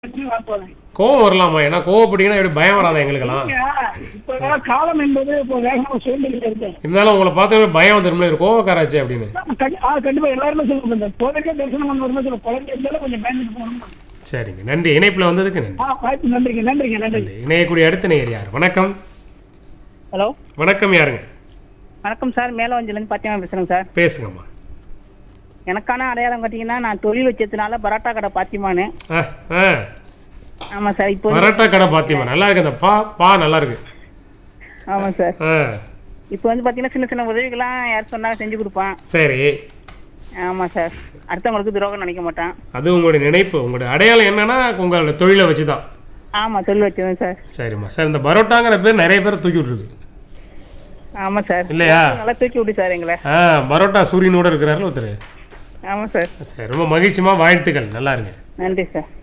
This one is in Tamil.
போறேன் கோவம் வரலாமா ஏன்னா கோவப்பட்டீங்கன்னா எப்படி பயம் வராதா எங்களுக்கெல்லாம் இப்ப வேற காலம் என்பது இப்போ வேகமா சுழந்துகிட்டு இருக்கு இருந்தாலும் உங்களை பார்த்து பயம் வந்துருமில்ல ஒரு கோவக்காராச்சு அப்படின்னு கண்டி- ஆ, கண்டிப்பா எல்லாருமே சொல்லுவாங்க இந்த கோவிலுக்கே தரிசனம் பண்ண வரும்போது சொல்ல குழந்தை இருந்தாலும் கொஞ்சம் பயந்துட்டு போகணும் சரிங்க நன்றி இணைப்பில் வந்ததுக்கு நன்றி ஆ வாய்ப்பு நன்றிங்க நன்றிங்க நன்றி நன்றி இணையக்கூடிய அடுத்த நேயர் யார் வணக்கம் ஹலோ வணக்கம் யாருங்க வணக்கம் சார் மேலவஞ்சிலேருந்து பாத்தியமா பேசுகிறேங்க சார் பேசுங்கம்மா எனக்கான அடையாளம் பார்த்தீங்கன்னா நான் தொழில் வச்சதுனால பரோட்டா கடை பாத்தியமானு ஆ ஆ ஆமாம் சார் இப்போ வந்து- பரோட்டா கடை பாத்தியமா நல்லா இருக்கு அந்த பா பா நல்லா இருக்கு ஆமாம் சார் ஆ இப்போ வந்து பார்த்தீங்கன்னா சின்ன சின்ன உதவிகள்லாம் யார் சொன்னாலும் செஞ்சு கொடுப்பான் சரி ஆமாம் சார் அடுத்தவங்களுக்கு துரோகம் நினைக்க மாட்டான் அது உங்களுடைய நினைப்பு உங்களுடைய அடையாளம் என்னன்னா உங்களோட தொழிலை வச்சு தான் ஆமாம் தொழில் வச்சதுங்க சார் சரிம்மா சார் இந்த பரோட்டாங்கிற பேர் நிறைய பேர் தூக்கி விட்டுருக்கு ஆமாம் சார் இல்லையா நல்லா தூக்கி விடு சார் எங்களை ஆ பரோட்டா சூரியனோட இருக்கிறாரு ஒருத்தர் ஆமாம் சார் சரி ரொம்ப மகிழ்ச்சிமா வாழ்த்துக்கள் நல்லா இருங்க நன்றி சார்